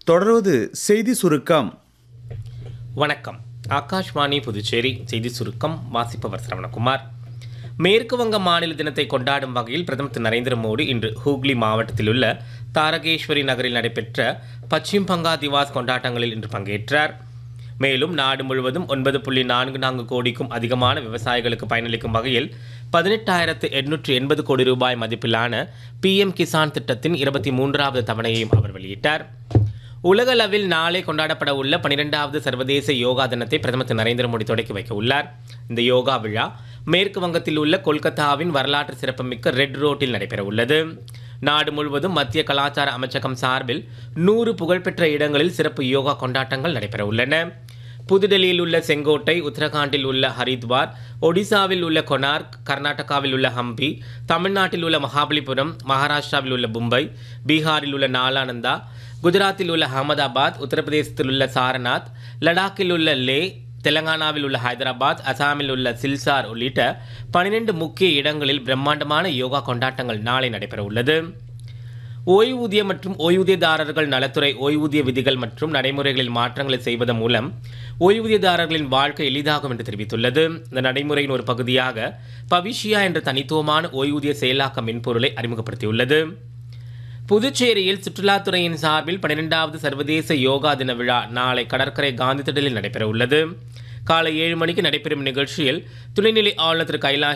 தொடர்வது செய்தி சுருக்கம் வணக்கம் ஆகாஷ்வாணி புதுச்சேரி செய்தி சுருக்கம் வாசிப்பவர் சரவணகுமார் மேற்கு வங்க மாநில தினத்தை கொண்டாடும் வகையில் பிரதமர் திரு நரேந்திர மோடி இன்று ஹூக்ளி மாவட்டத்தில் உள்ள தாரகேஸ்வரி நகரில் நடைபெற்ற பச்சிம் பங்கா திவாஸ் கொண்டாட்டங்களில் இன்று பங்கேற்றார் மேலும் நாடு முழுவதும் ஒன்பது புள்ளி நான்கு நான்கு கோடிக்கும் அதிகமான விவசாயிகளுக்கு பயனளிக்கும் வகையில் பதினெட்டாயிரத்து எண்ணூற்று எண்பது கோடி ரூபாய் மதிப்பிலான பிஎம் கிசான் திட்டத்தின் இருபத்தி மூன்றாவது தவணையையும் அவர் வெளியிட்டார் உலகளவில் நாளை கொண்டாடப்பட உள்ள பனிரெண்டாவது சர்வதேச யோகா தினத்தை பிரதமர் திரு நரேந்திர மோடி தொடக்கி வைக்க உள்ளார் இந்த யோகா விழா மேற்கு வங்கத்தில் உள்ள கொல்கத்தாவின் வரலாற்று சிறப்புமிக்க ரெட் ரோட்டில் நடைபெற உள்ளது நாடு முழுவதும் மத்திய கலாச்சார அமைச்சகம் சார்பில் நூறு புகழ்பெற்ற இடங்களில் சிறப்பு யோகா கொண்டாட்டங்கள் நடைபெற உள்ளன புதுடெல்லியில் உள்ள செங்கோட்டை உத்தரகாண்டில் உள்ள ஹரித்வார் ஒடிசாவில் உள்ள கொனார்க் கர்நாடகாவில் உள்ள ஹம்பி தமிழ்நாட்டில் உள்ள மகாபலிபுரம் மகாராஷ்டிராவில் உள்ள மும்பை பீகாரில் உள்ள நாலானந்தா குஜராத்தில் உள்ள அகமதாபாத் உத்தரப்பிரதேசத்தில் உள்ள சாரநாத் லடாக்கில் உள்ள லே தெலங்கானாவில் உள்ள ஹைதராபாத் அசாமில் உள்ள சில்சார் உள்ளிட்ட பனிரெண்டு முக்கிய இடங்களில் பிரம்மாண்டமான யோகா கொண்டாட்டங்கள் நாளை நடைபெற உள்ளது ஓய்வூதிய மற்றும் ஓய்வூதியதாரர்கள் நலத்துறை ஓய்வூதிய விதிகள் மற்றும் நடைமுறைகளில் மாற்றங்களை செய்வதன் மூலம் ஓய்வூதியதாரர்களின் வாழ்க்கை எளிதாகும் என்று தெரிவித்துள்ளது இந்த நடைமுறையின் ஒரு பகுதியாக பவிஷியா என்ற தனித்துவமான ஓய்வூதிய செயலாக்க மென்பொருளை அறிமுகப்படுத்தியுள்ளது புதுச்சேரியில் சுற்றுலாத்துறையின் சார்பில் பன்னிரெண்டாவது சர்வதேச யோகா தின விழா நாளை கடற்கரை காந்தி திடலில் நடைபெற உள்ளது காலை ஏழு மணிக்கு நடைபெறும் நிகழ்ச்சியில் துணைநிலை ஆளுநர் திரு கைலாஷ்